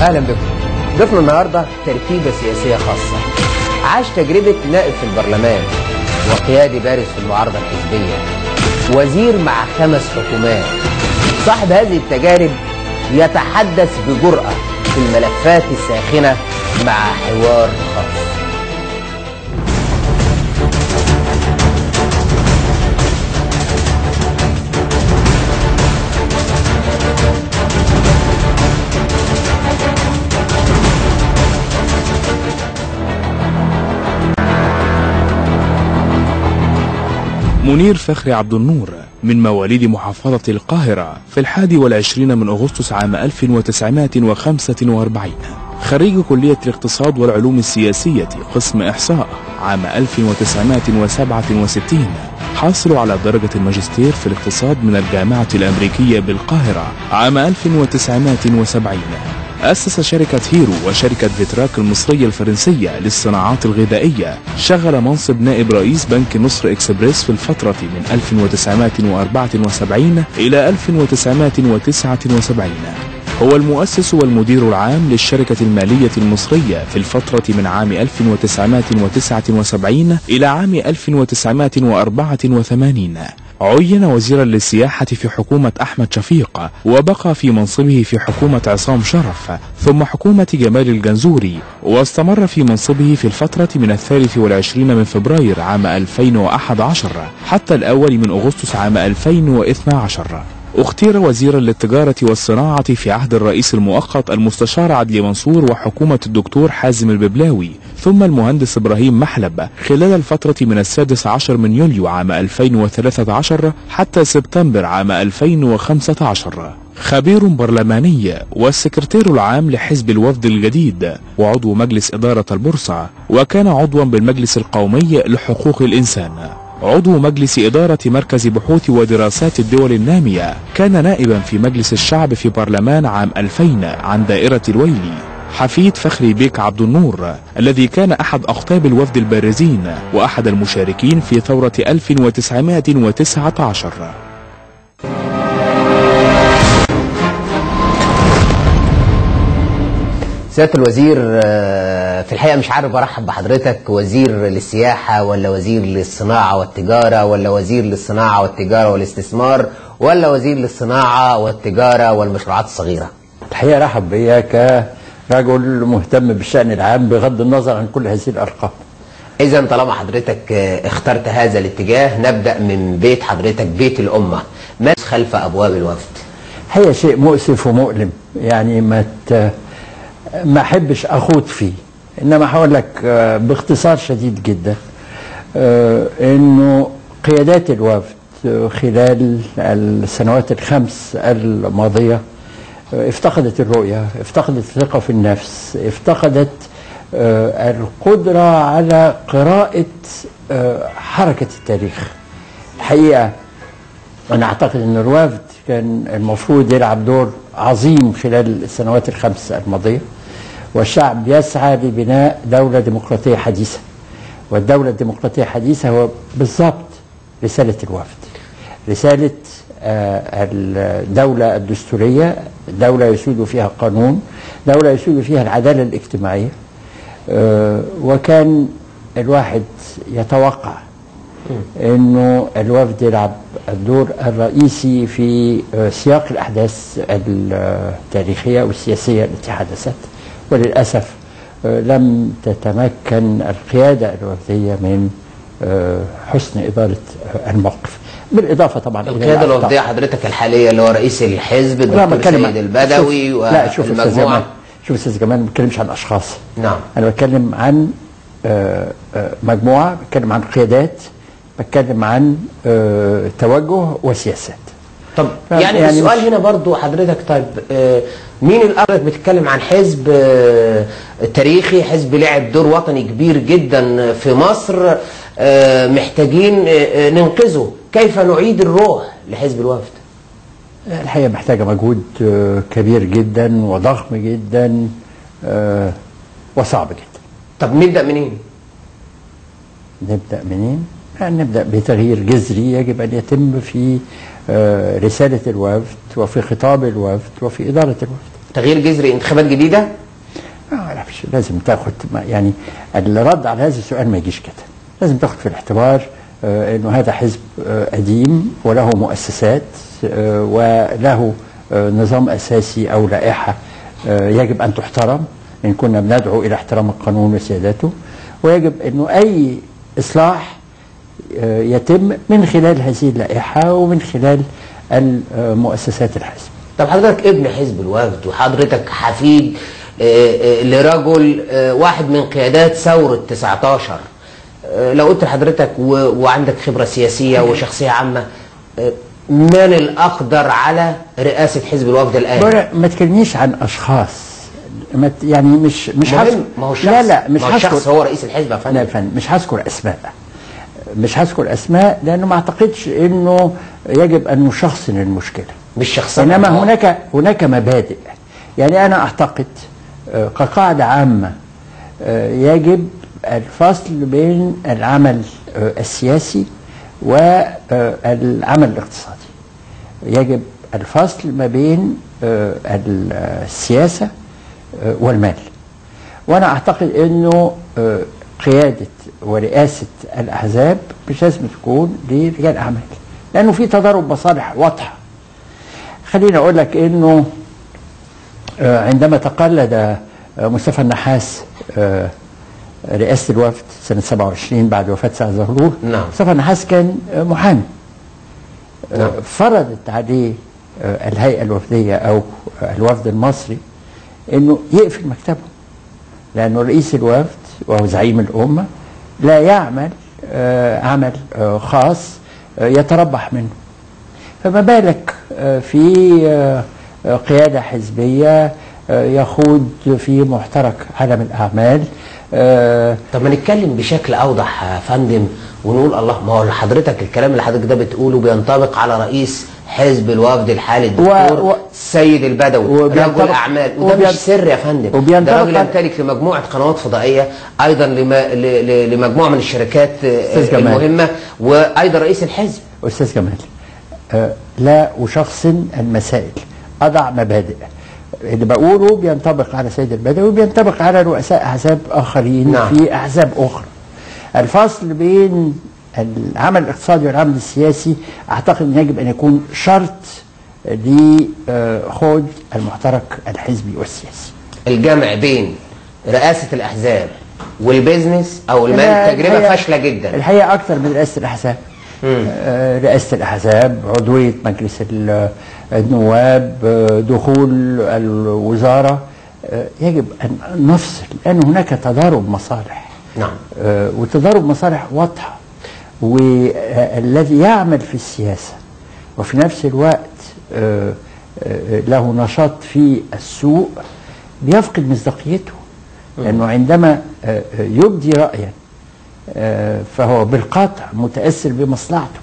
اهلا بكم ضيفنا النهارده تركيبه سياسيه خاصه عاش تجربه نائب في البرلمان وقيادي بارز في المعارضه الحزبيه وزير مع خمس حكومات صاحب هذه التجارب يتحدث بجرأة في الملفات الساخنة مع حوار خاص منير فخري عبد النور من مواليد محافظة القاهرة في الحادي والعشرين من أغسطس عام 1945 خريج كلية الاقتصاد والعلوم السياسية قسم إحصاء عام 1967 حاصل على درجة الماجستير في الاقتصاد من الجامعة الأمريكية بالقاهرة عام 1970 أسس شركة هيرو وشركة فيتراك المصرية الفرنسية للصناعات الغذائية شغل منصب نائب رئيس بنك نصر إكسبريس في الفترة من 1974 إلى 1979 هو المؤسس والمدير العام للشركة المالية المصرية في الفترة من عام 1979 إلى عام 1984 عين وزيرا للسياحة في حكومة أحمد شفيق وبقى في منصبه في حكومة عصام شرف ثم حكومة جمال الجنزوري واستمر في منصبه في الفترة من الثالث والعشرين من فبراير عام 2011 حتى الأول من أغسطس عام 2012 اختير وزيرا للتجارة والصناعة في عهد الرئيس المؤقت المستشار عدلي منصور وحكومة الدكتور حازم الببلاوي ثم المهندس إبراهيم محلب خلال الفترة من السادس عشر من يوليو عام 2013 حتى سبتمبر عام 2015 خبير برلماني والسكرتير العام لحزب الوفد الجديد وعضو مجلس إدارة البورصة وكان عضوا بالمجلس القومي لحقوق الإنسان عضو مجلس إدارة مركز بحوث ودراسات الدول النامية كان نائبا في مجلس الشعب في برلمان عام 2000 عن دائرة الويلي حفيد فخري بيك عبد النور الذي كان أحد أقطاب الوفد البارزين وأحد المشاركين في ثورة 1919 سيادة الوزير آه، في الحقيقة مش عارف أرحب بحضرتك وزير للسياحة ولا وزير للصناعة والتجارة ولا وزير للصناعة والتجارة والاستثمار ولا وزير للصناعة والتجارة والمشروعات الصغيرة الحقيقه رحب بيا كرجل مهتم بالشان العام بغض النظر عن كل هذه الارقام إذا طالما حضرتك آه، اخترت هذا الاتجاه نبدأ من بيت حضرتك بيت الأمة ما خلف أبواب الوفد هي شيء مؤسف ومؤلم يعني ما ت... ما احبش اخوض فيه انما هقول لك آه، باختصار شديد جدا آه، انه قيادات الوفد آه، خلال السنوات الخمس الماضيه آه، افتقدت الرؤيه افتقدت الثقه في النفس افتقدت آه، القدره على قراءه آه، حركه التاريخ الحقيقه أنا أعتقد أن الوفد كان المفروض يلعب دور عظيم خلال السنوات الخمس الماضية والشعب يسعى لبناء دولة ديمقراطية حديثة والدولة الديمقراطية الحديثة هو بالضبط رسالة الوفد رسالة آه، الدولة الدستورية دولة يسود فيها قانون دولة يسود فيها العدالة الاجتماعية آه، وكان الواحد يتوقع انه الوفد يلعب الدور الرئيسي في آه، سياق الاحداث التاريخيه والسياسيه التي حدثت وللاسف آه، لم تتمكن القياده الوفديه من آه، حسن اداره آه، الموقف بالاضافه طبعا إلى القيادة الأخطاء. الوفدية حضرتك الحالية اللي هو رئيس الحزب لا الدكتور بتكلم سيد البدوي شوف لا شوف استاذ جمال والمجموعة شوف استاذ جمال ما بتكلمش عن اشخاص نعم انا بتكلم عن آه، آه، مجموعه بتكلم عن قيادات بتكلم عن آه، توجه وسياسات طب فاهم؟ يعني, يعني السؤال مش- هنا برضو حضرتك طيب آه، مين الأرض بتتكلم عن حزب آه، تاريخي حزب لعب دور وطني كبير جدا في مصر آه، محتاجين آه، آه، ننقذه كيف نعيد الروح لحزب الوفد الحقيقه محتاجه مجهود آه، كبير جدا وضخم جدا آه، وصعب جدا طب نبدأ منين نبدا منين؟ يعني نبدا بتغيير جذري يجب ان يتم في آه، رساله الوفد وفي خطاب الوفد وفي اداره الوفد تغيير جذري انتخابات جديده ما اعرفش لازم تاخد ما- يعني الرد على هذا السؤال ما يجيش كده لازم تاخد في الاعتبار آه، انه هذا حزب آه، قديم وله مؤسسات آه، وله آه، نظام اساسي او لائحه آه، يجب ان تحترم ان كنا بندعو الى احترام القانون وسيادته ويجب انه اي اصلاح آه، يتم من خلال هذه اللائحه ومن خلال المؤسسات الحزب طب حضرتك ابن حزب الوفد وحضرتك حفيد آه، آه، لرجل آه، واحد من قيادات ثورة 19 آه، لو قلت لحضرتك و- وعندك خبرة سياسية وشخصية عامة آه، من الأقدر على رئاسة حزب الوفد الآن؟ بقول ما تكلمنيش عن اشخاص ما ت- يعني مش مش هذكر- مهم ما هو الشخص لا لا مش ما هو الشخص هذكر هو رئيس الحزب يا لا فندم يا فندم مش هذكر اسماء مش هذكر اسماء لانه ما اعتقدش انه يجب ان نشخصن المشكله مش شخصيا انما آه. هناك هناك مبادئ يعني انا اعتقد آه، كقاعده عامه آه، يجب الفصل بين العمل آه، السياسي والعمل الاقتصادي يجب الفصل ما بين آه، السياسه آه، والمال وانا اعتقد انه آه، قياده ورئاسه الاحزاب مش لازم تكون لرجال اعمال لانه في تضارب مصالح واضحه خليني اقول لك انه آه، عندما تقلد آه، مصطفى النحاس آه، رئاسه الوفد سنه 27 بعد وفاه سعد زغلول نعم. مصطفى النحاس كان آه، محامي آه، نعم. فرضت عليه آه، الهيئه الوفديه او آه، الوفد المصري انه يقفل مكتبه لانه رئيس الوفد وهو زعيم الامه لا يعمل آه، عمل آه، خاص آه، يتربح منه فما بالك آه، في آه، آه، قيادة حزبية آه، يخوض في محترك عالم الأعمال آه، طب ما نتكلم بشكل اوضح يا فندم ونقول الله ما هو حضرتك الكلام اللي حضرتك ده بتقوله بينطبق على رئيس حزب الوفد الحالي الدكتور و- السيد البدوي وبينطبق- رجل اعمال وده وبين- مش سر يا فندم وبينطبق ده راجل على- يمتلك لمجموعه قنوات فضائيه ايضا لما ل- ل- لمجموعه من الشركات آه، أستاذ جمال. المهمه وايضا رئيس الحزب أستاذ جمال آه، لا أشخصن المسائل أضع مبادئ اللي بقوله بينطبق على سيد البدوي بينطبق على رؤساء أحزاب آخرين نعم. في أحزاب أخرى الفصل بين العمل الاقتصادي والعمل السياسي أعتقد أن يجب أن يكون شرط لخوض المحترك الحزبي والسياسي الجمع بين رئاسه الاحزاب والبيزنس او المال لا، تجربه الحقيقة- فاشله جدا الحقيقه اكثر من رئاسه الاحزاب آه، رئاسه الاحزاب عضويه مجلس ال- النواب آه، دخول الوزاره آه، يجب ان نفصل لان هناك تضارب مصالح نعم آه، وتضارب مصالح واضحه والذي يعمل في السياسه وفي نفس الوقت آه، آه، له نشاط في السوق بيفقد مصداقيته لانه عندما آه، آه، يبدي رايا آه، فهو بالقطع متاثر بمصلحته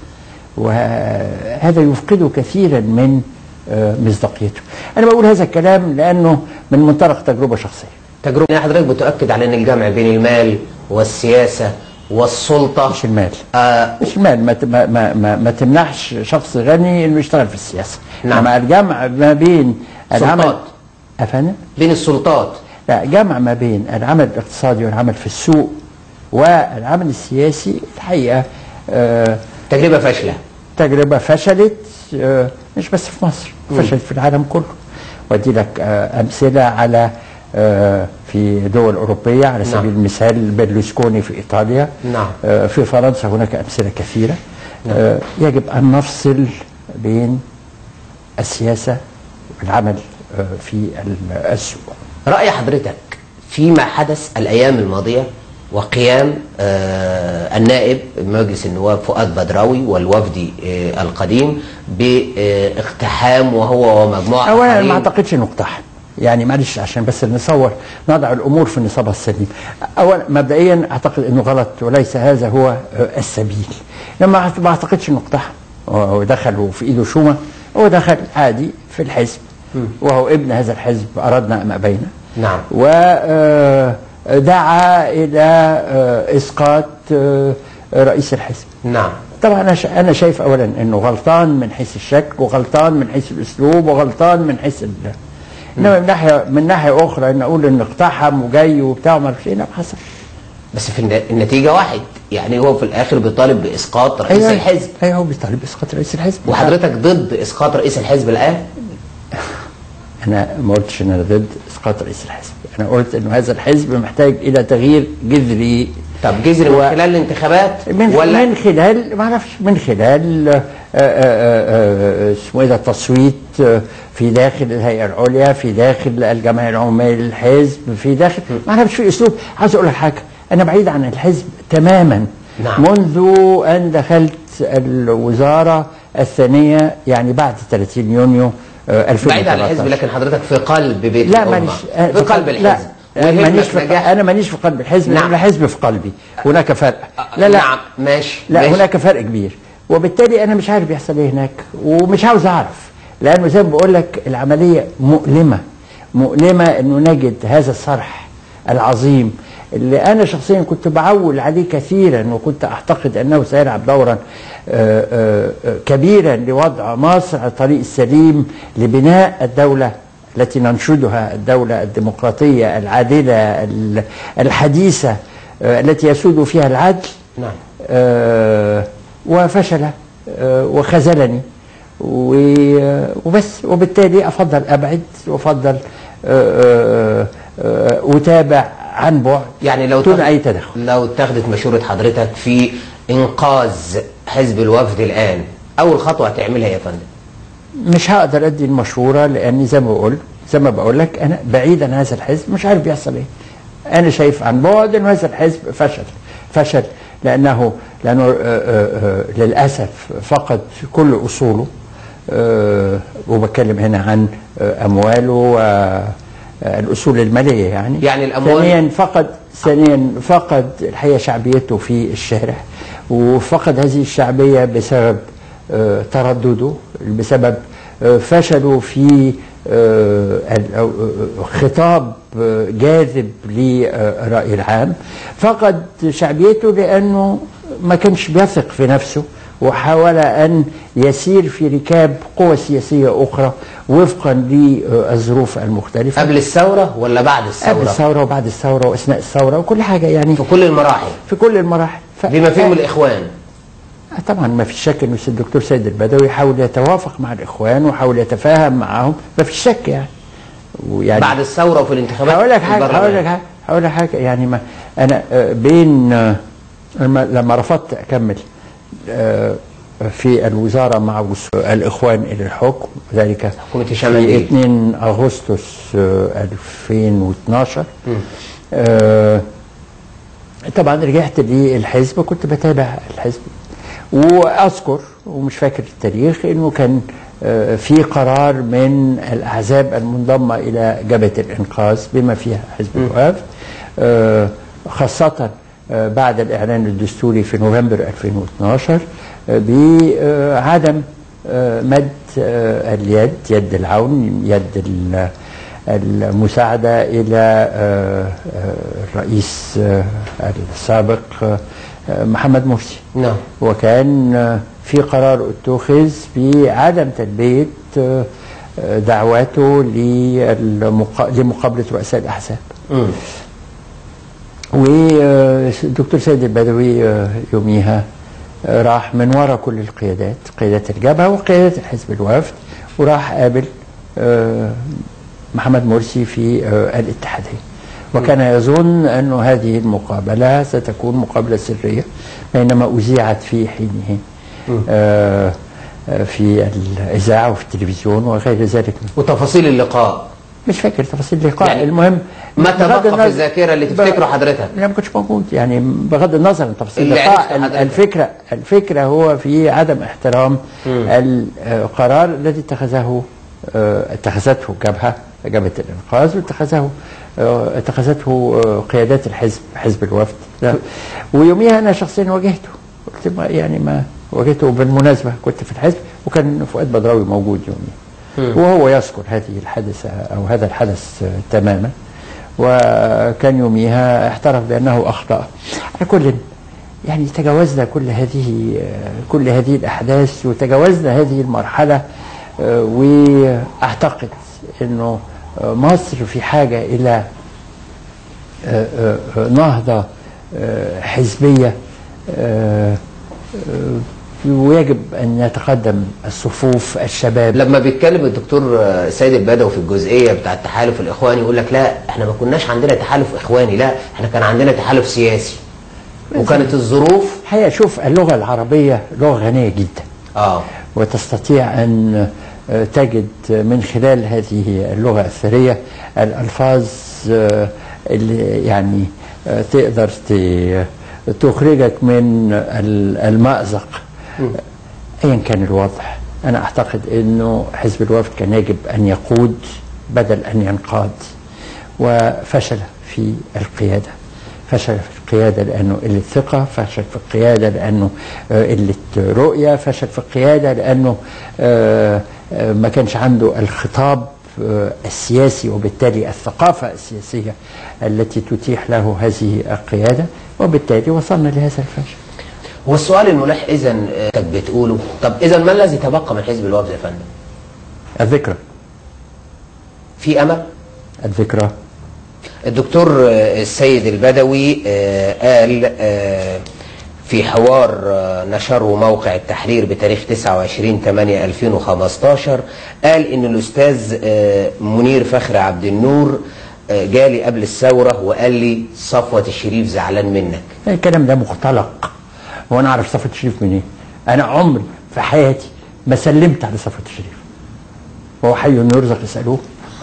وهذا يفقده كثيرا من آه، مصداقيته انا بقول هذا الكلام لانه من منطلق تجربه شخصيه تجربه يعني حضرتك بتؤكد على ان الجمع بين المال والسياسه والسلطه مش المال آه مش المال ما, ت- ما, ما, ما, ما تمنحش شخص غني انه يشتغل في السياسه نعم. انما الجمع ما بين العمل سلطات. افندم بين السلطات لا جمع ما بين العمل الاقتصادي والعمل في السوق والعمل السياسي الحقيقه آه تجربه فاشله تجربه فشلت آه مش بس في مصر فشلت في العالم كله وادي لك آه امثله على آه في دول اوروبيه على نعم. سبيل المثال بيرلوسكوني في ايطاليا نعم. آه في فرنسا هناك امثله كثيره آه يجب ان نفصل بين السياسه والعمل آه في ال- السوق راي حضرتك فيما حدث الايام الماضيه وقيام آه النائب مجلس النواب فؤاد بدراوي والوفدي آه القديم باقتحام وهو ومجموعه اولا آخرين. ما اعتقدش انه اقتحم يعني معلش عشان بس نصور نضع الامور في نصابها السليم اولا مبدئيا اعتقد انه غلط وليس هذا هو آه، السبيل لما أعت- ما اعتقدش انه اقتحم هو دخل وفي ايده شومه هو دخل عادي في الحزب وهو ابن هذا الحزب اردنا ام ابينا نعم. ودعا الى آه، اسقاط آه، رئيس الحزب نعم طبعا انا شا- انا شايف اولا انه غلطان من حيث الشكل وغلطان من حيث الاسلوب وغلطان من حيث ال- انما من ناحيه من ناحيه اخرى ان اقول ان اقتحم وجاي وبتاع وما اعرفش ايه لا ما حصل بس في الن- النتيجه واحد يعني هو في الاخر بيطالب باسقاط رئيس الحزب ايوه هو بيطالب اسقاط رئيس الحزب وحضرتك ضد اسقاط رئيس الحزب الان انا ما قلتش ان انا ضد اسقاط رئيس الحزب انا قلت انه هذا الحزب محتاج الى تغيير جذري طب جذري من و- خلال الانتخابات من ولا من خلال ما اعرفش من خلال آه، آه، آه، آه، اسمه ايه ده التصويت آه، في داخل الهيئه العليا في داخل الجمعيه العموميه للحزب في داخل ما اعرفش في اسلوب عاوز اقول لك حاجه انا بعيد عن الحزب تماما نعم. منذ ان دخلت الوزاره الثانيه يعني بعد 30 يونيو آه، 2013 بعيد عن الحزب لكن حضرتك في قلب بيت لا الأمة. مانيش في قلب الحزب لا ويهمك مانيش في نجاح انا مانيش في قلب الحزب نعم. نعم. الحزب في قلبي هناك فرق لا لا نعم ماشي لا ماشي. هناك فرق كبير وبالتالي انا مش عارف بيحصل ايه هناك ومش عاوز اعرف لانه زي ما بقول لك العمليه مؤلمه مؤلمه انه نجد هذا الصرح العظيم اللي انا شخصيا كنت بعول عليه كثيرا وكنت اعتقد انه سيلعب دورا آه، آه، آه، كبيرا لوضع مصر على الطريق السليم لبناء الدوله التي ننشدها الدوله الديمقراطيه العادله ال- الحديثه آه، التي يسود فيها العدل نعم آه، وفشل آه، وخذلني و- وبس وبالتالي افضل ابعد وافضل آه، آه، آه، اتابع عن بعد يعني لو دون تاخد- اي تدخل لو اتخذت مشورة حضرتك في انقاذ حزب الوفد الان اول خطوة هتعملها يا فندم مش هقدر ادي المشوره لاني زي ما بقول زي ما بقول لك انا بعيد عن هذا الحزب مش عارف بيحصل ايه انا شايف عن بعد ان هذا الحزب فشل فشل لانه لانه آه، آه، آه، للاسف فقد كل اصوله آه، وبتكلم هنا عن آه، امواله والاصول الماليه يعني يعني الأموال- ثانيا فقد ثانيا فقد الحقيقه شعبيته في الشارع وفقد هذه الشعبيه بسبب آه، تردده بسبب آه، فشله في آه، ال- أو- آه، خطاب آه، جاذب للرأي العام فقد شعبيته لأنه ما كانش بيثق في نفسه وحاول أن يسير في ركاب قوى سياسية أخرى وفقا للظروف المختلفة قبل الثورة ولا بعد الثورة قبل الثورة وبعد الثورة وأثناء الثورة وكل حاجة يعني في كل المراحل في كل المراحل ف... بما فيهم الاخوان آه طبعا ما فيش شك انه الدكتور سيد البدوي حاول يتوافق مع الاخوان وحاول يتفاهم معهم ما فيش شك يعني ويعني بعد الثورة وفي الانتخابات هقول لك حاجه البرلمان. هقول لك حاجه هقول لك حاجه يعني ما انا آه، بين آه، لما لما رفضت اكمل آه، في الوزاره مع وصول الاخوان الى الحكم ذلك حكومة هشام في أنديل. 2 اغسطس آه، 2012 آه، طبعا رجعت للحزب كنت بتابع الحزب واذكر ومش فاكر التاريخ انه كان آه، في قرار من الاحزاب المنضمه الى جبهه الانقاذ بما فيها حزب الوفد آه، خاصه آه، بعد الاعلان الدستوري في نوفمبر 2012 آه، بعدم آه، مد آه، اليد يد العون يد ال- المساعدة إلى آه، آه، الرئيس آه، السابق آه، محمد مرسي نعم وكان آه، في قرار اتخذ بعدم تلبية آه، آه، دعواته للمقا- لمقابلة رؤساء الأحزاب مم. والدكتور سيد البدوي آه، يوميها آه، راح من وراء كل القيادات قيادات الجبهة وقيادات الحزب الوفد وراح قابل آه، محمد مرسي في آه، الاتحادية وكان يظن أن هذه المقابلة ستكون مقابلة سرية بينما أذيعت في حينه آه، آه، في الإذاعة وفي التلفزيون وغير ذلك وتفاصيل اللقاء مش فاكر تفاصيل اللقاء يعني المهم متى بغض بقى في النظر- الذاكرة اللي تفتكره حضرتك؟ لا ما كنتش موجود يعني بغض النظر عن تفاصيل اللي اللقاء عرفته ال- حضرتك. الفكره الفكره هو في عدم احترام القرار الذي اتخذه آه، اتخذته جبهه جبهه الانقاذ واتخذه آه، اتخذته آه، قيادات الحزب حزب الوفد لا. ويوميها انا شخصيا واجهته قلت ما يعني ما واجهته بالمناسبه كنت في الحزب وكان فؤاد بدراوي موجود يوميها وهو يذكر هذه الحادثه او هذا الحدث آه، تماما وكان يوميها اعترف بانه اخطا على كل يعني تجاوزنا كل هذه كل هذه الاحداث وتجاوزنا هذه المرحله آه، واعتقد انه آه، مصر في حاجة إلى آه، آه، آه، نهضة آه، حزبية آه، آه، ويجب أن يتقدم الصفوف الشباب لما بيتكلم الدكتور آه، سيد البدوي في الجزئيه بتاع التحالف الاخواني يقول لك لا احنا ما كناش عندنا تحالف اخواني لا احنا كان عندنا تحالف سياسي وكانت الظروف الحقيقة شوف اللغة العربية لغة غنية جدا اه وتستطيع أن آه، تجد من خلال هذه اللغة الثرية الألفاظ آه، اللي يعني آه، تقدر ت- تخرجك من ال- المأزق أيا كان الوضع أنا أعتقد أنه حزب الوفد كان يجب أن يقود بدل أن ينقاد وفشل في القيادة فشل في القيادة لأنه قلة ثقة فشل في القيادة لأنه آه، قلة رؤية فشل في القيادة لأنه آه، آه، ما كانش عنده الخطاب آه، السياسي وبالتالي الثقافة السياسية التي تتيح له هذه القيادة وبالتالي وصلنا لهذا الفشل والسؤال الملح اذا آه، بتقوله طب اذا ما الذي تبقى من حزب الوفد يا فندم؟ الذكرى في امل؟ الذكرى الدكتور آه، السيد البدوي آه، قال آه، في حوار آه، نشره موقع التحرير بتاريخ 29 8 2015 قال ان الاستاذ آه، منير فخر عبد النور آه، جالي قبل الثوره وقال لي صفوه الشريف زعلان منك الكلام ده مختلق هو انا اعرف صفوة الشريف منين انا عمري في حياتي ما سلمت على صفوة الشريف وهو حي يرزق يسالوه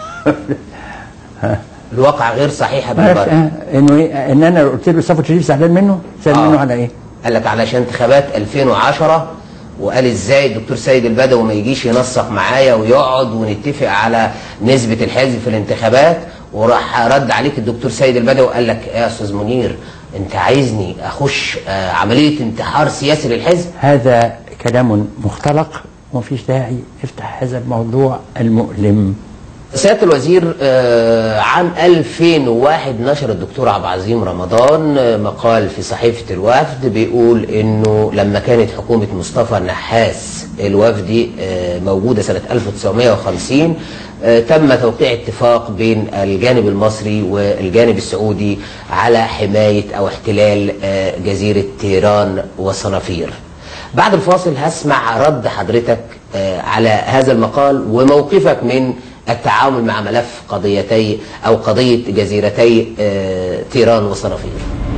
الواقع غير صحيح عارف بالمره آه، انه ايه ان انا قلت له صفوة الشريف زعلان منه زعلان آه. منه على ايه قال لك علشان انتخابات 2010 وقال ازاي الدكتور سيد البدوي ما يجيش ينسق معايا ويقعد ونتفق على نسبة الحزب في الانتخابات وراح رد عليك الدكتور سيد البدوي وقال لك يا استاذ منير انت عايزني اخش آه، عملية انتحار سياسي للحزب هذا كلام مختلق ومفيش داعي نفتح هذا الموضوع المؤلم سيادة الوزير آه، عام 2001 نشر الدكتور عبد العظيم رمضان آه، مقال في صحيفة الوفد بيقول انه لما كانت حكومة مصطفى النحاس الوفدي آه، موجودة سنة 1950 آه، تم توقيع اتفاق بين الجانب المصري والجانب السعودي على حماية او احتلال آه، جزيرة تيران وصنافير بعد الفاصل هسمع رد حضرتك آه، على هذا المقال وموقفك من التعامل مع ملف قضيتي او قضيه جزيرتي آه، تيران وصنافير.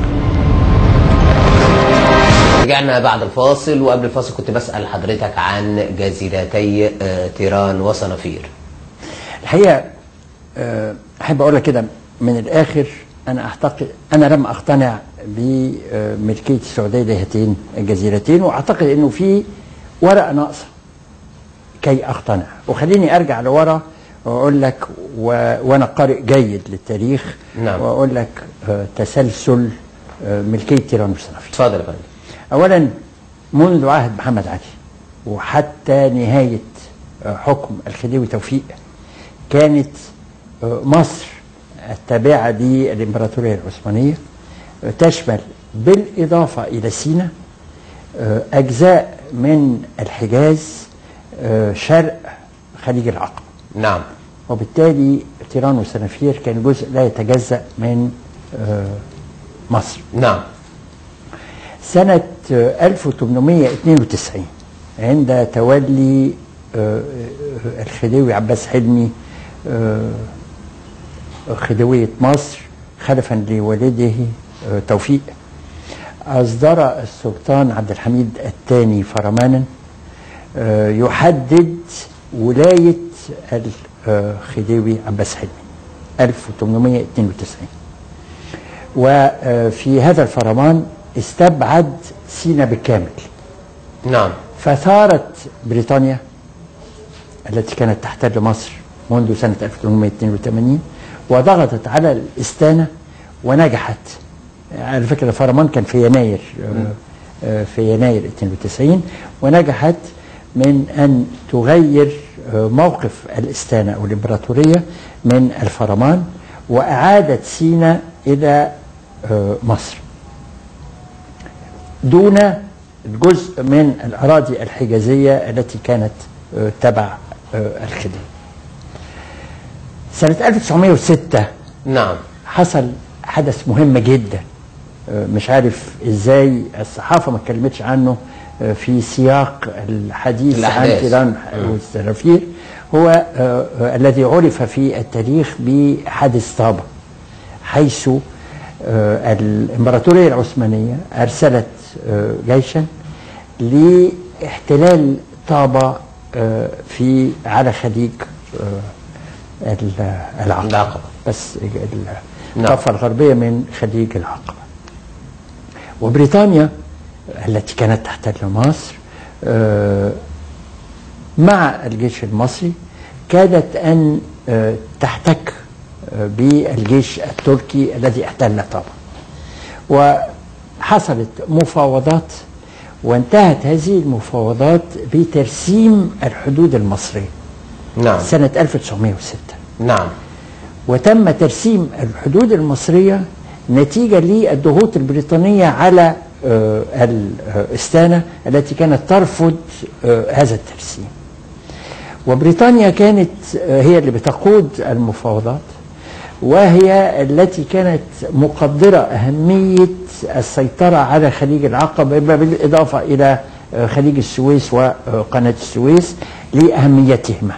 رجعنا بعد الفاصل وقبل الفاصل كنت بسال حضرتك عن جزيرتي آه، تيران وصنافير. الحقيقه آه، احب اقول لك كده من الاخر انا اعتقد انا لم اقتنع بملكيه السعوديه لهاتين الجزيرتين واعتقد انه في ورقه ناقصه كي اقتنع وخليني ارجع لورا واقول لك و... وانا قارئ جيد للتاريخ نعم. واقول لك آه، تسلسل آه، ملكيه تيران وصنافير اتفضل يا فندم. اولا منذ عهد محمد علي وحتى نهايه آه، حكم الخديوي توفيق كانت آه، مصر التابعه للامبراطوريه العثمانيه آه، تشمل بالاضافه الى سيناء آه، اجزاء من الحجاز آه، شرق خليج العقبه نعم وبالتالي تيران وسنافير كان جزء لا يتجزا من آه، مصر نعم سنة آه، 1892 عند تولي آه، آه، الخديوي عباس حلمي آه، خديوية مصر خلفا لوالده آه، توفيق أصدر السلطان عبد الحميد الثاني فرمانا آه، يحدد ولاية الخديوي عباس حلمي 1892 وفي هذا الفرمان استبعد سينا بالكامل نعم فثارت بريطانيا التي كانت تحتل مصر منذ سنة 1882 وضغطت على الإستانة ونجحت على فكرة الفرمان كان في يناير آه، آه، في يناير 92 ونجحت من أن تغير آه، موقف الإستانة أو الإمبراطورية من الفرمان وأعادت سينا إلى آه، مصر دون جزء من الأراضي الحجازية التي كانت آه، تبع آه، الخديوي سنة 1906 نعم حصل حدث مهم جدا آه، مش عارف ازاي الصحافة ما اتكلمتش عنه آه، في سياق الحديث عن الأحداث. تيران والسرافير هو آه، آه، الذي عرف في التاريخ بحادث طابة حيث آه، الإمبراطورية العثمانية أرسلت آه، جيشا لاحتلال طابة آه، في على خليج آه، ال- العقبة العقبة. بس ال- نعم. الضفة الغربية من خليج العقبة وبريطانيا التي كانت تحتل مصر آه، مع الجيش المصري كادت أن آه، تحتك آه، بالجيش التركي الذي احتل طابا وحصلت مفاوضات وانتهت هذه المفاوضات بترسيم الحدود المصرية نعم سنة 1906 نعم وتم ترسيم الحدود المصرية نتيجة للضغوط البريطانية على آه، الإستانة التي كانت ترفض آه، هذا الترسيم وبريطانيا كانت آه، هي اللي بتقود المفاوضات وهي التي كانت مقدرة أهمية السيطرة على خليج العقبة بالإضافة إلى آه، خليج السويس وقناة السويس لأهميتهما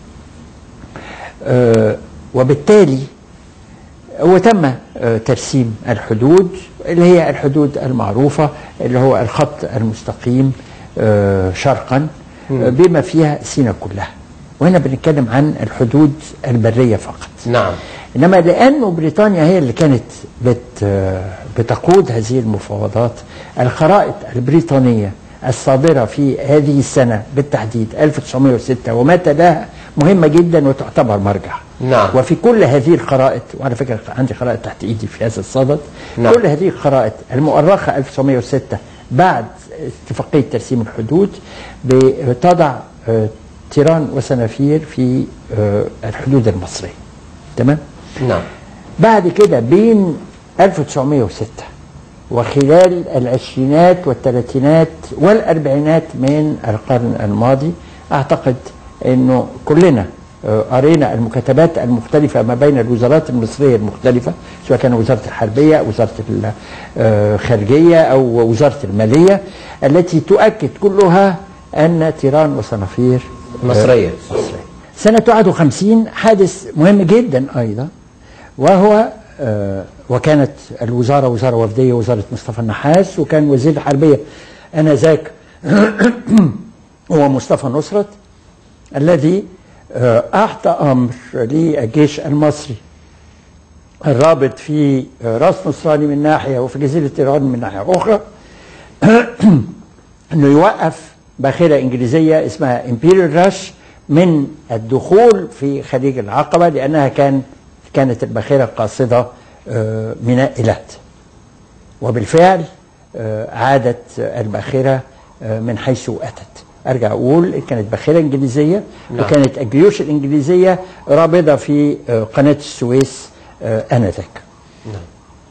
آه، وبالتالي وتم آه، ترسيم الحدود اللي هي الحدود المعروفة اللي هو الخط المستقيم آه، شرقا آه، بما فيها سينا كلها وهنا بنتكلم عن الحدود البرية فقط نعم انما لانه بريطانيا هي اللي كانت بت بتقود هذه المفاوضات الخرائط البريطانيه الصادره في هذه السنه بالتحديد 1906 وما تلاها مهمه جدا وتعتبر مرجع نعم. وفي كل هذه الخرائط وعلى فكره عندي خرائط تحت ايدي في هذا الصدد نعم. كل هذه الخرائط المؤرخه 1906 بعد اتفاقيه ترسيم الحدود بتضع آه، تيران وسنافير في آه، الحدود المصريه تمام نعم بعد كده بين 1906 وخلال العشرينات والثلاثينات والأربعينات من القرن الماضي أعتقد أنه كلنا آه، قرينا المكاتبات المختلفة ما بين الوزارات المصرية المختلفة سواء كان وزارة الحربية أو وزارة الخارجية أو وزارة المالية التي تؤكد كلها أن تيران وصنافير آه، مصرية مصرية سنة 51 حادث مهم جدا أيضا وهو آه، وكانت الوزارة وزارة وفدية وزارة مصطفى النحاس وكان وزير الحربية آنذاك هو مصطفى نصرت الذي آه، أعطى أمر للجيش المصري الرابط في آه، راس نصراني من ناحية وفي جزيرة إيران من ناحية أخرى انه يوقف باخره انجليزيه اسمها امبيريال راش من الدخول في خليج العقبه لانها كان كانت الباخره قاصده آه، ميناء ايلات وبالفعل آه، عادت الباخره آه، من حيث اتت ارجع اقول كانت باخره انجليزيه نعم. وكانت الجيوش الانجليزيه رابضه في آه، قناه السويس آه، انذاك نعم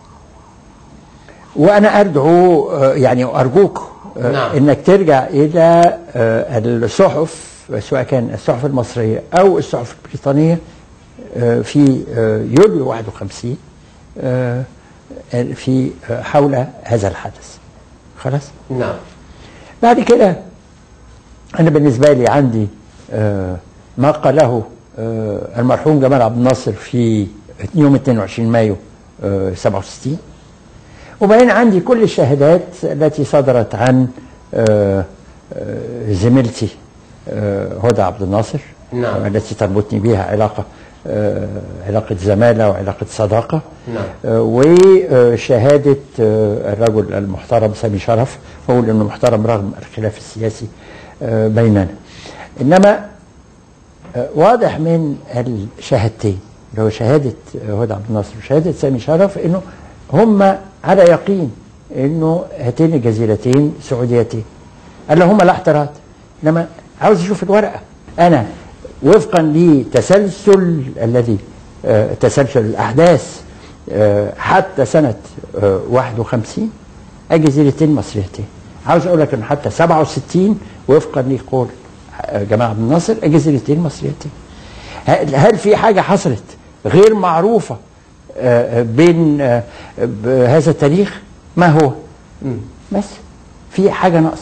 وانا ادعو آه، يعني ارجوك آه، نعم. انك ترجع الى آه، الصحف سواء كان الصحف المصريه او الصحف البريطانيه آه، في آه، يوليو 51 آه، في آه، حول هذا الحدث خلاص نعم بعد كده انا بالنسبه لي عندي آه، ما قاله آه، المرحوم جمال عبد الناصر في يوم 22 مايو آه، 67 وبعدين عندي كل الشهادات التي صدرت عن آه، آه، زميلتي آه، هدى عبد الناصر نعم. التي تربطني بها علاقه آه، علاقه زماله وعلاقه صداقه نعم. آه، وشهاده آه، الرجل المحترم سامي شرف بقول انه محترم رغم الخلاف السياسي آه، بيننا انما آه، واضح من الشهادتين اللي هو شهاده آه، هدى عبد الناصر وشهاده سامي شرف انه هم على يقين انه هاتين الجزيرتين سعوديتين قال هم لا احتراط انما عاوز اشوف الورقه انا وفقا لتسلسل الذي آه، تسلسل الاحداث آه، حتى سنه آه، 51 الجزيرتين مصريتين عاوز اقول لك ان حتى 67 وفقا لقول آه، جمال عبد الناصر الجزيرتين مصريتين هل هل في حاجه حصلت غير معروفه آه، آه، بين آه، بهذا التاريخ ما هو بس في حاجه ناقصه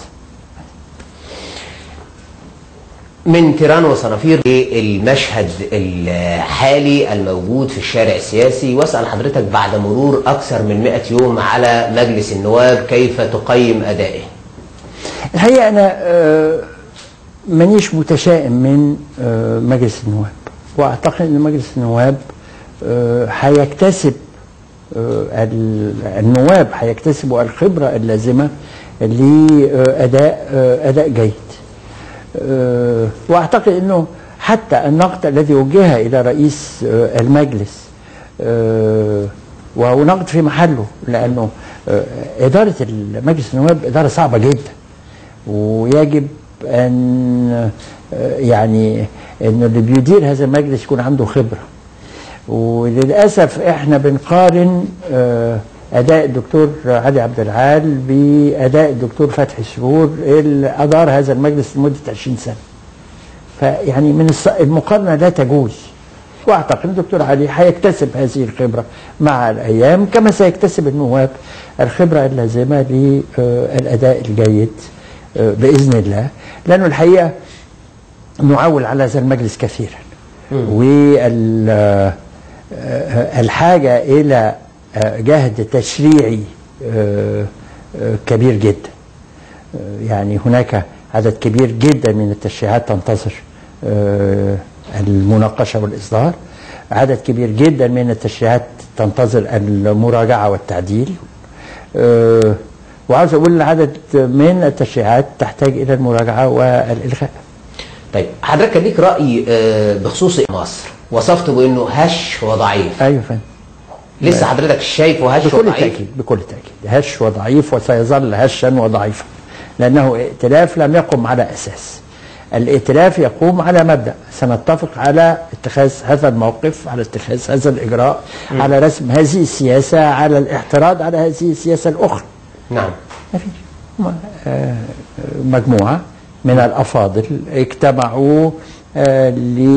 من تيران وصنافير المشهد الحالي الموجود في الشارع السياسي واسأل حضرتك بعد مرور أكثر من 100 يوم على مجلس النواب كيف تقيم أدائه الحقيقه انا آه، مانيش متشائم من آه، مجلس النواب واعتقد ان مجلس النواب آه، هيكتسب آه، ال- النواب هيكتسبوا الخبره اللازمه لاداء آه، اداء جيد آه، واعتقد انه حتى النقد الذي وجه الى رئيس آه، المجلس آه، وهو نقد في محله لانه آه، اداره مجلس النواب اداره صعبه جدا ويجب ان آه، يعني انه اللي بيدير هذا المجلس يكون عنده خبره وللاسف احنا بنقارن آه، اداء الدكتور علي عبد العال باداء الدكتور فتحي سرور اللي ادار هذا المجلس لمده 20 سنه فيعني من الص- المقارنه لا تجوز واعتقد الدكتور علي هيكتسب هذه الخبره مع الايام كما سيكتسب النواب الخبره اللازمه للاداء الجيد آه، باذن الله لانه الحقيقه نعول على هذا المجلس كثيرا والحاجه الى آه، جهد تشريعي آه، آه، كبير جدا يعني هناك عدد كبير جدا من التشريعات تنتظر آه، المناقشة والإصدار عدد كبير جدا من التشريعات تنتظر المراجعة والتعديل آه، وعاوز أقول إن عدد من التشريعات تحتاج إلى المراجعة والإلغاء طيب حضرتك كان ليك رأي آه، بخصوص مصر وصفته بأنه هش وضعيف أيوة فندم لسه حضرتك شايفه هش بكل وضعيف تأكيد بكل تأكيد هش وضعيف وسيظل هشا وضعيفا لأنه ائتلاف لم يقم على أساس الائتلاف يقوم على مبدأ سنتفق على اتخاذ هذا الموقف على اتخاذ هذا الإجراء على رسم هذه السياسة على الاعتراض على هذه السياسة الأخرى نعم ما فيش هم، آه، مجموعة من الأفاضل اجتمعوا آه،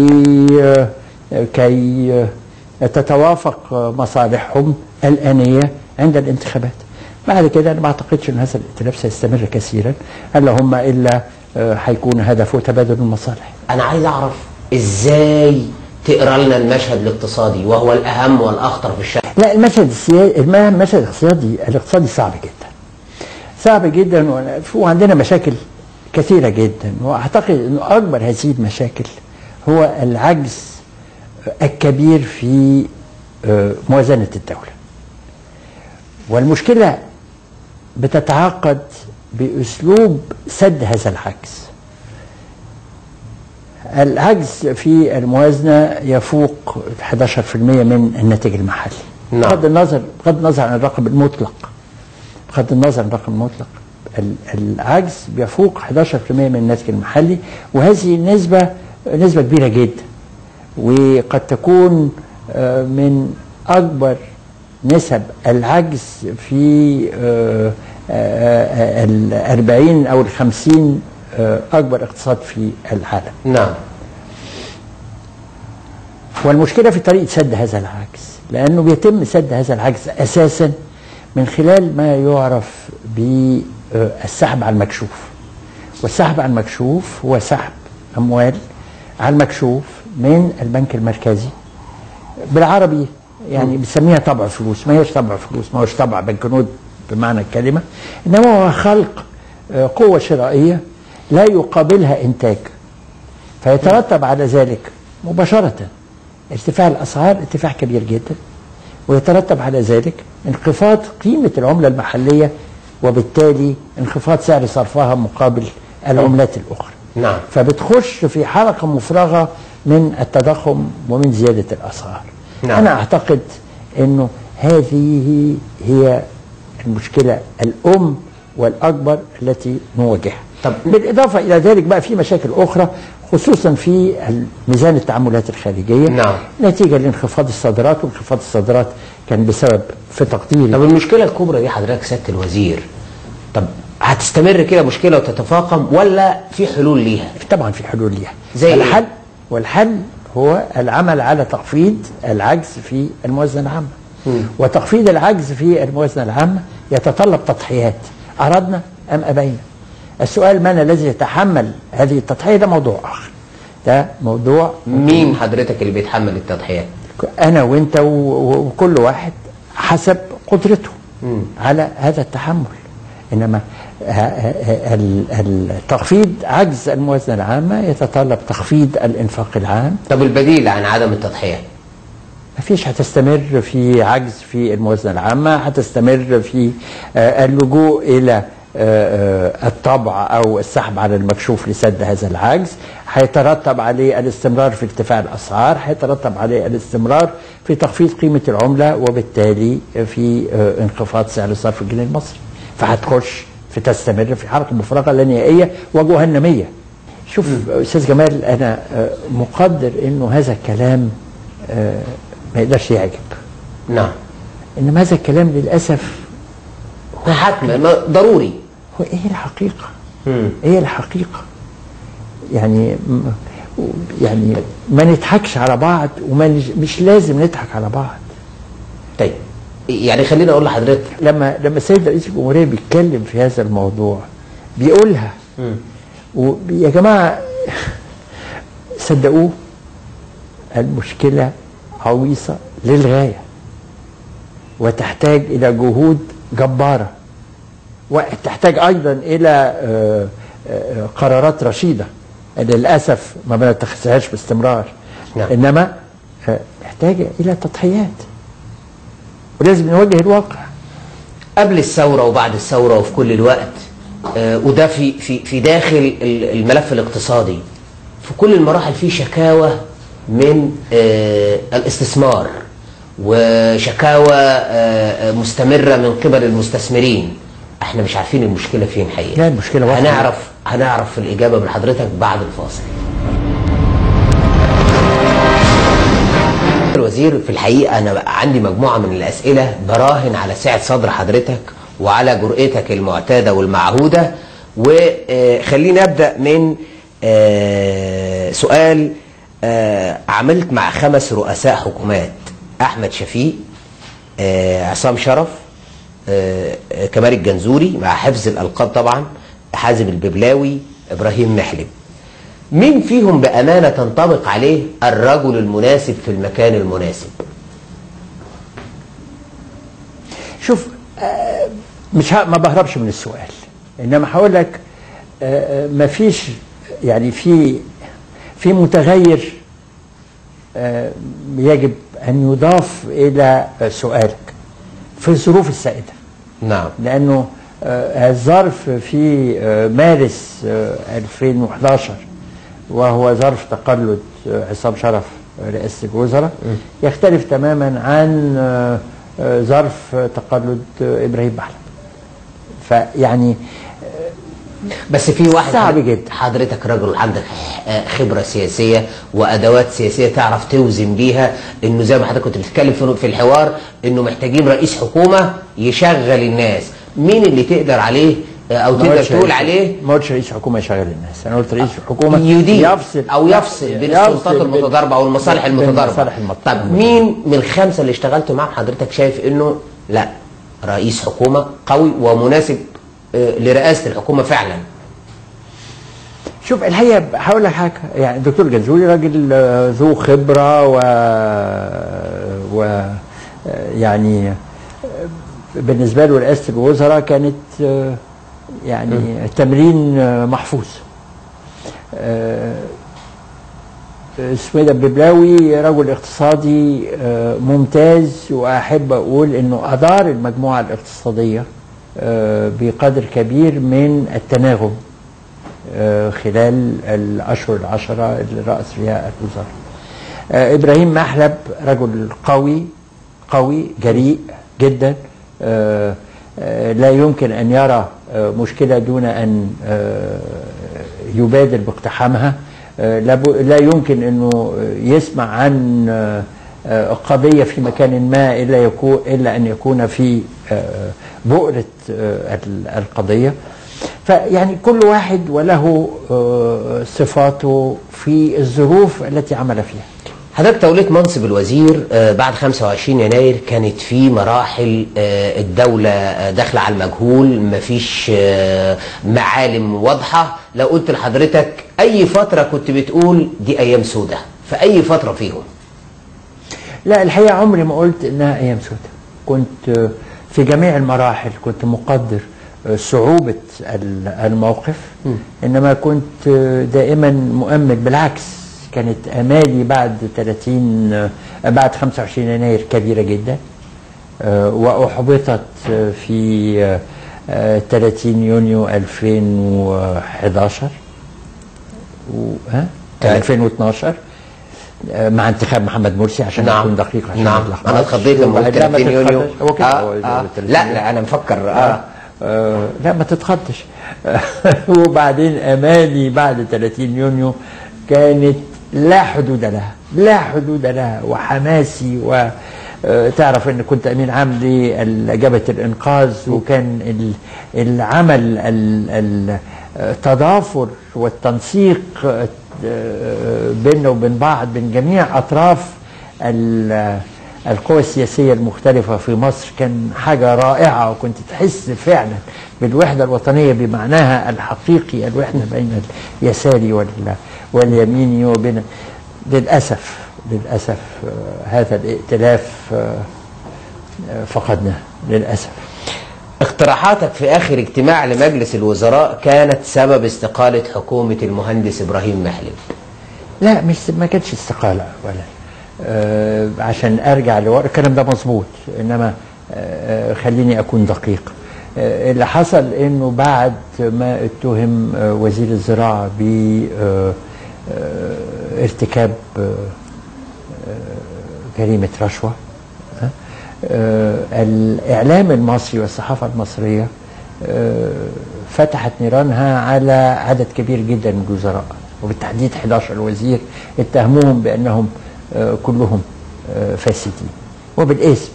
لكي آه، تتوافق آه، مصالحهم الآنية عند الانتخابات بعد كده أنا ما أعتقدش أن هذا الائتلاف سيستمر كثيرا اللهم إلا آه، هيكون هدفه تبادل المصالح أنا عايز أعرف إزاي تقرأ لنا المشهد الاقتصادي وهو الأهم والأخطر في الشارع لا المشهد السياسي المشهد الاقتصادي الاقتصادي صعب جدا صعب جدا وأنا- وعندنا مشاكل كثيرة جدا واعتقد انه اكبر هذه المشاكل هو العجز الكبير في آه، موازنة الدولة والمشكلة بتتعقد بأسلوب سد هذا العجز العجز في الموازنة يفوق 11% من الناتج المحلي نعم. بغض النظر بغض النظر عن الرقم المطلق بغض النظر عن الرقم المطلق ال- العجز بيفوق 11% من الناتج المحلي وهذه النسبة نسبة كبيرة جدا وقد تكون آه، من أكبر نسب العجز في آه، آه، آه، الأربعين أو الخمسين آه، أكبر اقتصاد في العالم نعم والمشكلة في طريقة سد هذا العجز لأنه بيتم سد هذا العجز أساسا من خلال ما يعرف بالسحب على المكشوف والسحب على المكشوف هو سحب أموال على المكشوف من البنك المركزي بالعربي يعني بنسميها طبع فلوس ما هيش طبع فلوس ما هوش طبع بنكنوت بمعنى الكلمة إنما هو خلق آه، قوة شرائية لا يقابلها إنتاج فيترتب على ذلك مباشرة ارتفاع الأسعار ارتفاع كبير جدا ويترتب على ذلك انخفاض قيمة العملة المحلية وبالتالي انخفاض سعر صرفها مقابل العملات الأخرى نعم فبتخش في حلقة مفرغة من التضخم ومن زيادة الأسعار نعم. أنا أعتقد أنه هذه هي المشكلة الأم والأكبر التي نواجهها طب- بالإضافة إلى ذلك بقى في مشاكل أخرى خصوصا في ميزان التعاملات الخارجية نعم. نتيجة لانخفاض الصادرات وانخفاض الصادرات كان بسبب في تقديري طب المشكلة الكبرى دي حضرتك سيادة الوزير طب هتستمر كده مشكلة وتتفاقم ولا في حلول ليها؟ طبعا في حلول ليها زي إيه؟ الحل والحل هو العمل على تخفيض العجز في الموازنه العامه وتخفيض العجز في الموازنه العامه يتطلب تضحيات اردنا ام ابينا السؤال من الذي يتحمل هذه التضحيه ده موضوع اخر ده موضوع مين حضرتك اللي بيتحمل التضحيات انا وانت و- و- وكل واحد حسب قدرته على هذا التحمل انما ه- ه- ال- ال- تخفيض عجز الموازنه العامه يتطلب تخفيض الانفاق العام طب البديل عن عدم التضحيات ما فيش هتستمر في عجز في الموازنه العامه هتستمر في آه، اللجوء الى آه، آه، الطبع او السحب على المكشوف لسد هذا العجز هيترتب عليه الاستمرار في ارتفاع الاسعار هيترتب عليه الاستمرار في تخفيض قيمه العمله وبالتالي في آه، انخفاض سعر صرف الجنيه المصري فهتخش في تستمر في حركه مفرغه لا نهائيه وجهنميه شوف استاذ جمال انا آه، مقدر انه هذا الكلام آه، ما يقدرش يعجب نعم انما هذا الكلام للاسف حتما ما- ضروري هو ايه الحقيقه مم. ايه الحقيقه يعني م- يعني ما نضحكش على بعض وما نج- مش لازم نضحك على بعض طيب يعني خليني اقول لحضرتك لما لما السيد رئيس الجمهوريه بيتكلم في هذا الموضوع بيقولها ويا جماعه صدقوه المشكله عويصه للغايه وتحتاج الى جهود جباره وتحتاج ايضا الى آه، آه، قرارات رشيده للاسف ما بنتخذهاش باستمرار نعم. انما آه، محتاجه الى تضحيات ولازم نواجه الواقع قبل الثوره وبعد الثوره وفي كل الوقت آه، وده في في في داخل ال- الملف الاقتصادي في كل المراحل في شكاوى من آه، الاستثمار وشكاوى آه، آه، مستمره من قبل المستثمرين احنا مش عارفين المشكله فين حقيقه لا، المشكلة واضحة. هنعرف هنعرف الاجابه من حضرتك بعد الفاصل الوزير في الحقيقة أنا عندي مجموعة من الأسئلة براهن على سعة صدر حضرتك وعلى جرأتك المعتادة والمعهودة وخلينا نبدأ من آه، سؤال آه، عملت مع خمس رؤساء حكومات أحمد شفيق آه، عصام شرف آه، آه، كمال الجنزوري مع حفظ الألقاب طبعا حازم الببلاوي إبراهيم محلب مين فيهم بأمانة تنطبق عليه الرجل المناسب في المكان المناسب شوف آه، مش ه- ما بهربش من السؤال انما هقول لك آه، آه، ما فيش يعني في في متغير آه، يجب ان يضاف الى آه، سؤالك في الظروف السائده نعم لانه آه، الظرف في آه، مارس آه، 2011 وهو ظرف تقلد آه، عصام شرف آه، رئاسه الوزراء يختلف تماما عن آه، آه، ظرف آه، تقلد آه، ابراهيم محلب فيعني بس في واحد صعب حضرتك- جدا. حضرتك رجل عندك آه، خبرة سياسية وأدوات سياسية تعرف توزن بيها إنه زي ما حضرتك كنت بتتكلم في في الحوار إنه محتاجين رئيس حكومة يشغل الناس مين اللي تقدر عليه آه، أو ما تقدر قلتش تقول رئيس- عليه ما قلتش رئيس حكومه يشغل الناس انا قلت رئيس حكومه يدير يفصل او يفصل بين السلطات بين- المتضاربه او المصالح بين المتضاربه المصالح المتضاربة. طب مين من الخمسه اللي اشتغلت معاهم حضرتك شايف انه لا رئيس حكومه قوي ومناسب آه، لرئاسه الحكومه فعلا شوف الحقيقه هقول لك حاجه يعني الدكتور جنزوري راجل آه، ذو خبره و و آه، يعني آه، بالنسبه له رئاسه الوزراء كانت آه، يعني تمرين آه، محفوظ آه، اسمه إيه ده ببلاوي رجل اقتصادي آه، ممتاز واحب اقول انه ادار المجموعه الاقتصاديه آه، بقدر كبير من التناغم آه، خلال الاشهر العشره اللي راس فيها الوزاره. آه، ابراهيم محلب رجل قوي قوي جريء جدا آه، آه، لا يمكن ان يرى آه، مشكله دون ان آه، يبادر باقتحامها آه، لا ب- لا يمكن انه يسمع عن آه، آه، قضيه في مكان ما الا يكون الا ان يكون في آه، بؤره آه، ال- القضيه فيعني كل واحد وله آه، صفاته في الظروف التي عمل فيها حضرتك توليت منصب الوزير آه، بعد 25 يناير كانت في مراحل آه، الدولة آه، داخلة على المجهول مفيش آه، معالم واضحة لو قلت لحضرتك أي فترة كنت بتقول دي أيام سودة في أي فترة فيهم لا الحقيقة عمري ما قلت إنها أيام سودة كنت في جميع المراحل كنت مقدر صعوبة ال- الموقف إنما كنت دائما مؤمل بالعكس كانت آمالي بعد 30 بعد 25 يناير كبيرة جدا آه، وأحبطت في آه، 30 يونيو 2011 و... ها؟ تمام. 2012 آه، مع انتخاب محمد مرسي عشان نعم. اكون دقيق عشان نعم ما أتلخبطش. أنا اتخضيت لما قلت لا، ما 30 يونيو تتخضش. هو كده آه هو آه 30 لا لا أنا مفكر آه آه لا ما تتخضش وبعدين امالي بعد 30 يونيو كانت لا حدود لها لا حدود لها وحماسي و آه، تعرف ان كنت امين عام لجبهه الانقاذ وكان ال- العمل ال- ال- التضافر والتنسيق آه، بيننا وبين بعض بين جميع اطراف ال- القوى السياسية المختلفة في مصر كان حاجة رائعة وكنت تحس فعلا بالوحدة الوطنية بمعناها الحقيقي الوحدة بين اليساري وال- واليميني وبين للأسف للأسف آه، هذا الائتلاف آه، آه، فقدناه للأسف اقتراحاتك في آخر اجتماع لمجلس الوزراء كانت سبب استقالة حكومة المهندس إبراهيم محلب لا مش ما كانتش استقالة ولا آه عشان ارجع لورا الكلام ده مظبوط انما آه خليني اكون دقيق آه اللي حصل انه بعد ما اتهم آه وزير الزراعة ب آه آه ارتكاب آه آه جريمة رشوة آه آه الاعلام المصري والصحافة المصرية آه فتحت نيرانها على عدد كبير جدا من الوزراء وبالتحديد 11 وزير اتهموهم بانهم آه، كلهم آه، فاسدين وبالاسم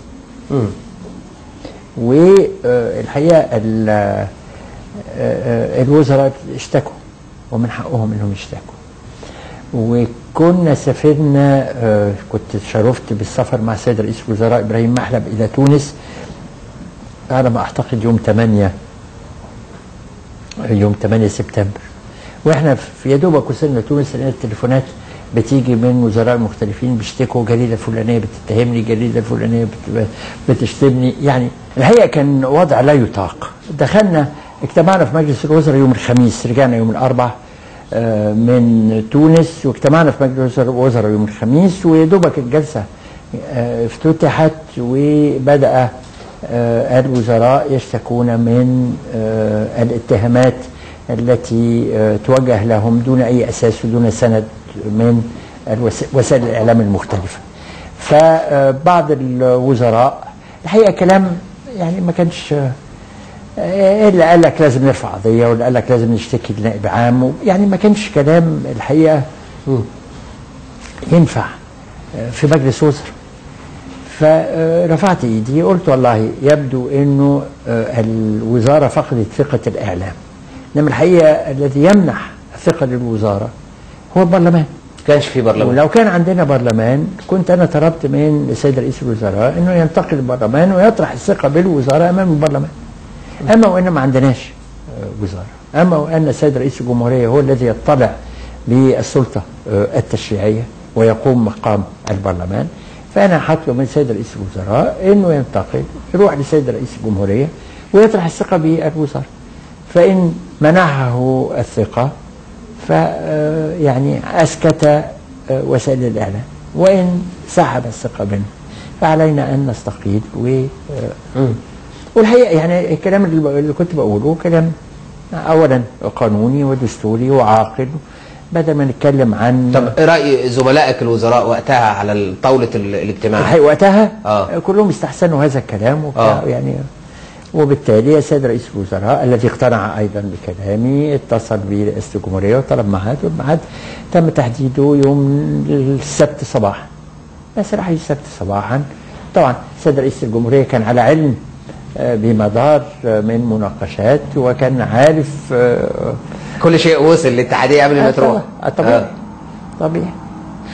والحقيقه ال- آه، آه، الوزراء اشتكوا ومن حقهم انهم يشتكوا وكنا سافرنا آه، كنت شرفت بالسفر مع السيد رئيس الوزراء ابراهيم محلب الى تونس على ما اعتقد يوم 8 يوم 8 سبتمبر واحنا في يا دوبك وصلنا تونس لقينا التليفونات بتيجي من وزراء مختلفين بيشتكوا الجريده الفلانيه بتتهمني الجريده الفلانيه بت- بتشتمني يعني الحقيقه كان وضع لا يطاق دخلنا اجتمعنا في مجلس الوزراء يوم الخميس رجعنا يوم الاربع آه، من تونس واجتمعنا في مجلس الوزراء يوم الخميس ويا دوبك الجلسه آه، افتتحت وبدا آه، الوزراء يشتكون من آه، الاتهامات التي آه، توجه لهم دون اي اساس ودون سند من الوس- وسائل الاعلام المختلفه. فبعض الوزراء الحقيقه كلام يعني ما كانش آه، اللي قال لك لازم نرفع قضيه واللي قال لك لازم نشتكي لنائب عام يعني ما كانش كلام الحقيقه ينفع آه، في مجلس وزراء فرفعت ايدي قلت والله يبدو انه آه، الوزاره فقدت ثقه الاعلام انما الحقيقه الذي يمنح ثقه للوزاره هو البرلمان كانش في برلمان ولو كان عندنا برلمان كنت انا طلبت من السيد رئيس الوزراء انه ينتقل البرلمان ويطرح الثقه بالوزاره امام البرلمان اما وان ما عندناش آه، وزاره اما وان السيد رئيس الجمهوريه هو الذي يطلع بالسلطه آه، التشريعيه ويقوم مقام البرلمان فانا هطلب من السيد رئيس الوزراء انه ينتقل يروح للسيد رئيس الجمهوريه ويطرح الثقه بالوزاره فان منحه الثقه ف آه، يعني اسكت آه، وسائل الاعلام وان سحب الثقه منه فعلينا ان نستقيل و آه، والحقيقه يعني الكلام اللي ب- اللي كنت بقوله كلام اولا قانوني ودستوري وعاقل بدل ما نتكلم عن طب إيه رأي زملائك الوزراء وقتها على طاولة ال- الاجتماع الحقيقة وقتها آه. كلهم استحسنوا هذا الكلام وبتاع آه. يعني وبالتالي السيد رئيس الوزراء الذي اقتنع ايضا بكلامي اتصل برئاسه الجمهوريه وطلب ميعاد والميعاد تم تحديده يوم السبت صباحا بس راح السبت صباحا طبعا السيد رئيس الجمهوريه كان على علم آه، بما دار آه، من مناقشات وكان عارف آه، كل شيء وصل للاتحادية قبل ما آه، تروح طبعا. آه، طبيعي آه. طبيعي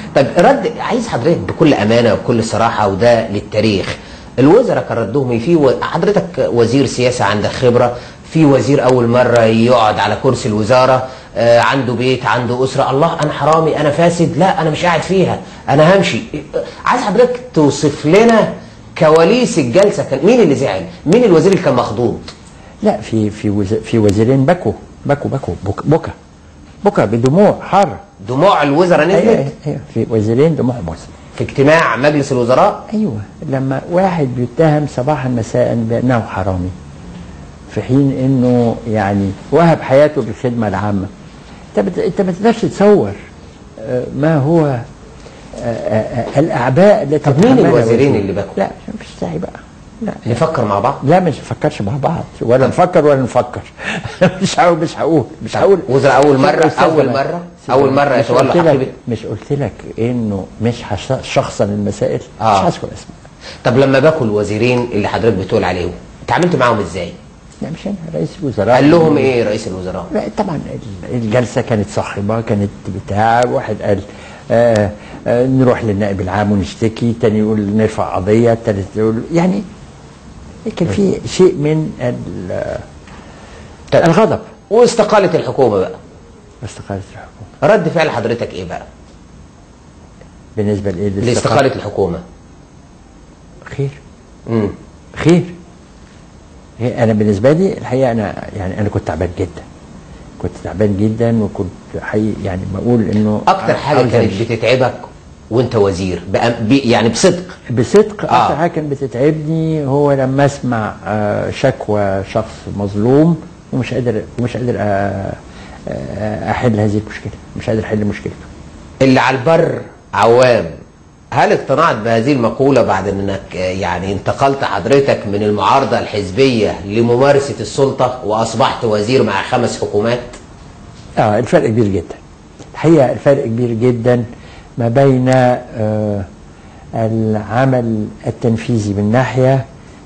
طيب رد عايز حضرتك بكل امانه وبكل صراحه وده للتاريخ الوزراء كان ردهم إيه؟ في و... حضرتك وزير سياسه عندك خبره في وزير اول مره يقعد على كرسي الوزاره آه عنده بيت عنده اسره الله انا حرامي انا فاسد لا انا مش قاعد فيها انا همشي عايز حضرتك توصف لنا كواليس الجلسه كان مين اللي زعل مين الوزير اللي كان مخضوض لا في في وز... في وزيرين بكوا بكوا بكوا بك- بكى بكى بدموع حاره دموع الوزراء ايوه نزلت ايوه أيوة، في وزيرين دموع مسلم في اجتماع مجلس الوزراء ايوه لما واحد بيتهم صباحا مساء بانه حرامي في حين انه يعني وهب حياته للخدمه العامه انت بت... انت ما تقدرش تصور آه، ما هو آه، آه، آه، الاعباء التي طب مين تحملها الوزيرين وزير. اللي بكوا؟ لا مفيش داعي بقى لا نفكر مع بعض لا مش نفكرش مع بعض ولا نفكر ولا نفكر مش هقول مش هقول مش هقول وزراء أول مرة- أستاذ أول جمال. مرة- أستاذ أول جمال. مرة مش يتولى قلت لك- حقيبة. مش قلت لك انه مش هش- شخصا المسائل آه. مش هذكر اسمه طب لما باكوا الوزيرين اللي حضرتك بتقول عليهم اتعاملت معاهم ازاي؟ لا مش انا رئيس الوزراء قال لهم ايه رئيس الوزراء؟ لا طبعا ال- الجلسه كانت صاخبه كانت بتاع واحد قال آه آه نروح للنائب العام ونشتكي تاني يقول نرفع قضيه تالت يقول يعني كان في شيء من ال- طيب. الغضب واستقالة الحكومة بقى استقاله الحكومه رد فعل حضرتك ايه بقى؟ بالنسبه لايه لاستقالة الحكومة خير امم خير هي انا بالنسبه لي الحقيقه انا يعني انا كنت تعبان جدا كنت تعبان جدا وكنت حقيقي يعني بقول انه اكتر حاجة عاوز كانت أمشي. بتتعبك وانت وزير بأم... ب... يعني بصدق بصدق آه. اكتر حاجه كانت بتتعبني هو لما اسمع آه، شكوى شخص مظلوم ومش قادر ومش قادر آه، آه، احل هذه المشكله مش قادر احل مشكلته اللي على البر عوام هل اقتنعت بهذه المقولة بعد انك آه، يعني انتقلت حضرتك من المعارضة الحزبية لممارسة السلطة واصبحت وزير مع خمس حكومات؟ اه الفرق كبير جدا الحقيقه الفرق كبير جدا ما بين آه العمل التنفيذي من ناحيه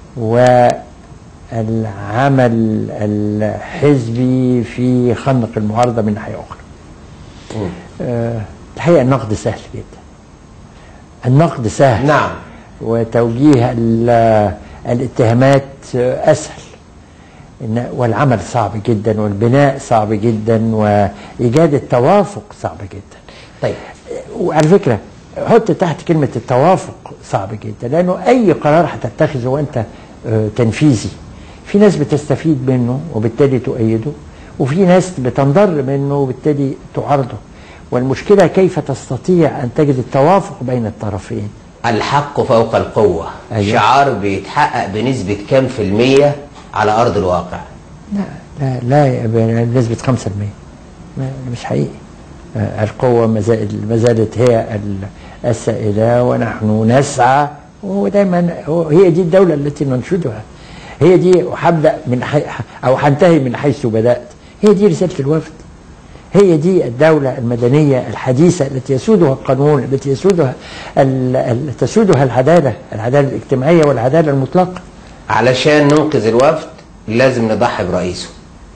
والعمل الحزبي في خنق المعارضه من ناحيه اخرى. آه الحقيقه النقد سهل جدا. النقد سهل نعم وتوجيه ال- الاتهامات اسهل إن- والعمل صعب جدا والبناء صعب جدا وايجاد التوافق صعب جدا طيب وعلى فكره حط تحت كلمه التوافق صعب جدا لانه اي قرار هتتخذه وانت آه، تنفيذي في ناس بتستفيد منه وبالتالي تؤيده وفي ناس بتنضر منه وبالتالي تعارضه والمشكله كيف تستطيع ان تجد التوافق بين الطرفين الحق فوق القوة أيوة. شعار بيتحقق بنسبة كام في المية على أرض الواقع لا لا لا يا ابني، بنسبة 5% ما- مش حقيقي آه، القوة ما زال- ما زالت هي ال- السائدة ونحن نسعى ودايما هو- هي دي الدولة التي ننشدها هي دي وهبدأ من حي أو هنتهي من حيث بدأت هي دي رسالة الوفد هي دي الدولة المدنية الحديثة التي يسودها القانون التي يسودها ال- ال- تسودها العدالة العدالة الاجتماعية والعدالة المطلقة علشان ننقذ الوفد لازم نضحي برئيسه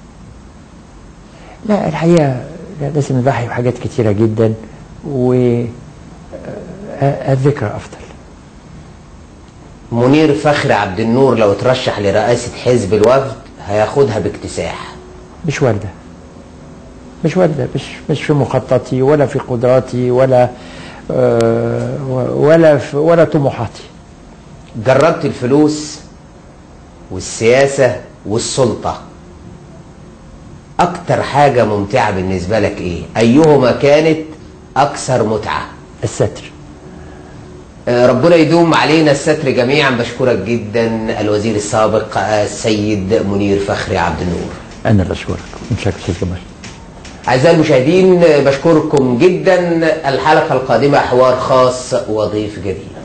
لا الحقيقة لا لازم نضحي بحاجات كتيرة جدا والذكرى أفضل منير فخري عبد النور لو ترشح لرئاسة حزب الوفد هياخدها باكتساح مش واردة مش واردة مش مش في مخططي ولا في قدراتي ولا آه، ولا في ولا طموحاتي جربت الفلوس والسياسة والسلطة أكتر حاجة ممتعة بالنسبة لك إيه؟ أيهما كانت أكثر متعة؟ الستر آه، ربنا يدوم علينا الستر جميعا بشكرك جدا الوزير السابق آه، السيد منير فخري عبد النور أنا اللي أشكرك متشكر أستاذ جمال أعزائي المشاهدين آه، بشكركم جدا الحلقة القادمة حوار خاص وضيف جديد